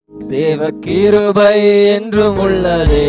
தேவ கிருபை என்றும் உள்ளதே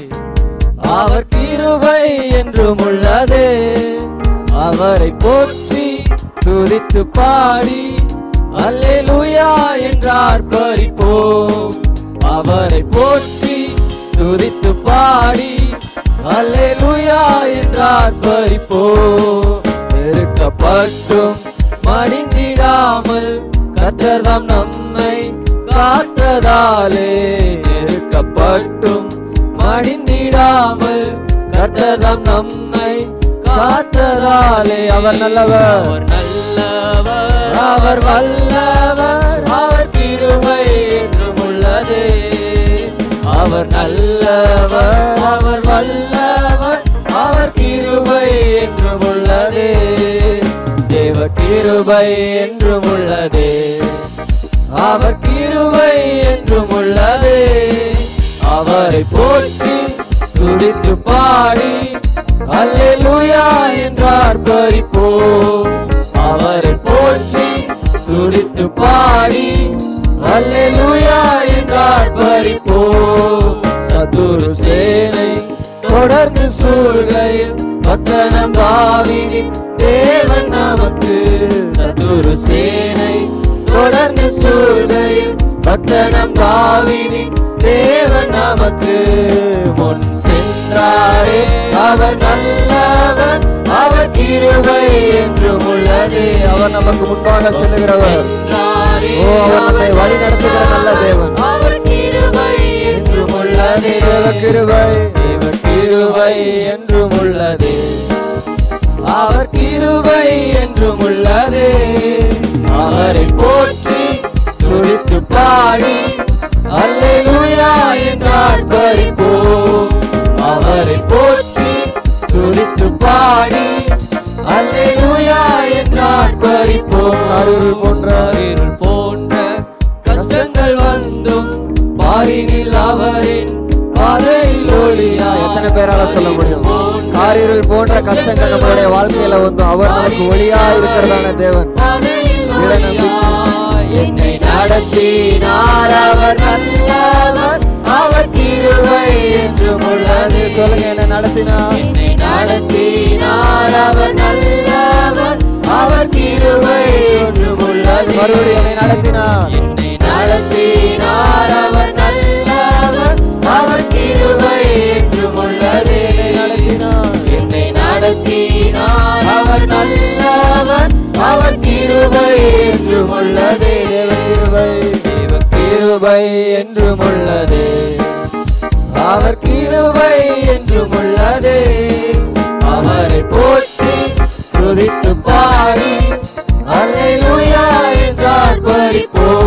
அவர் கிருபை என்றும் உள்ளதே அவரை போற்றி துதித்து பாடி அல்லேலூயா என்றார் பறிப்போம் அவரை போற்றி துதித்து பாடி அல்லேலூயா என்றார் பறிப்போம் நெருக்கப்பட்டும் மடிந்திடாமல் கத்தர்தாம் நம்மை காத்ததாலே நெருக்கப்பட்டும் மடிந்திடாமல் கத்தர்தாம் நம்மை காத்ததாலே அவர் நல்லவர் நல்லவர் அவர் வல்லவர் அவர் கிருபை என்றும் உள்ளதே அவர் நல்லவர் அவர் வல்லவர் அவர் கிருபை என்றும் உள்ளதே தேவ கிருபை என்றும் உள்ளதே அவர் கிருபை என்றும் உள்ளதே அவரை போற்றி துடித்து பாடி அல்லேலூயா என்றார் பறிப்போம் அவரை போற்றி துடித்து பாடி அல்லேலூயா என்றார் பறிப்போம் சதுரு சேனை தொடர்ந்து சூழ்கையில் பட்டணம் தாவினின் தேவன் நமக்கு சதுரு சேனை தொடர்ந்து சூழ்கையில் பட்டணம் தாவினின் தேவன் நமக்கு முன் சென்றாரே அவர் நல்லவர் அவர் கிருபை என்றும் உள்ளதே அவர் நமக்கு முன்பாக செல்லுகிறவர் ஓ அவர் நம்மை வழி நடத்துகிற நல்ல தேவன் அவர் கிருபை என்றும் உள்ளதே தேவ கிருபை தேவ கிருபை என்றும் உள்ளதே அவர் கிருபை என்றும் உள்ளதே அவரை போற்றி துடித்து பாடி அல்லேலூயா என்றார் பறிப்போம் அவரை போற்றி துடித்து பாடி அல்லேலூயா என்றார் பறிப்போம் அருள் போன்ற இருள் போன்ற கஷ்டங்கள் வந்தும் பாரினில் அவரின் பாதையில் ஒளியா எத்தனை பேரால சொல்ல முடியும் காரிருள் போன்ற கஷ்டங்கள் நம்மளுடைய வாழ்க்கையில வந்து அவர் நமக்கு ஒளியா இருக்கிறதான தேவன் திட நம்பிக்கை. என்னை நடத்தினார் அவர் நல்லவர் அவர் கிருபை என்றும் உள்ளது சொல்லுங்க என்னை நடத்தினார் என்னை நடத்தினார் அவர் நல்லவர் அவர் கிருபை என்றும் உள்ளது மறுபடியும் என்னை நடத்தினார் என்னை நடத்தினார் அவர் நல்லவர் அவர் கிருபை என்றும் உள்ளது என்னை நடத்தினார் என்னை நடத்தினார் அவர் நல்லவர் அவர் கிருபை என்றும் உள்ளதே தேவ கிருபை தேவ கிருபை என்றும் உள்ளதே அவர் கிருபை என்றும் உள்ளதே அவரை போற்றி துதித்து பாடி அல்லேலூயா என்றார் பறிப்போ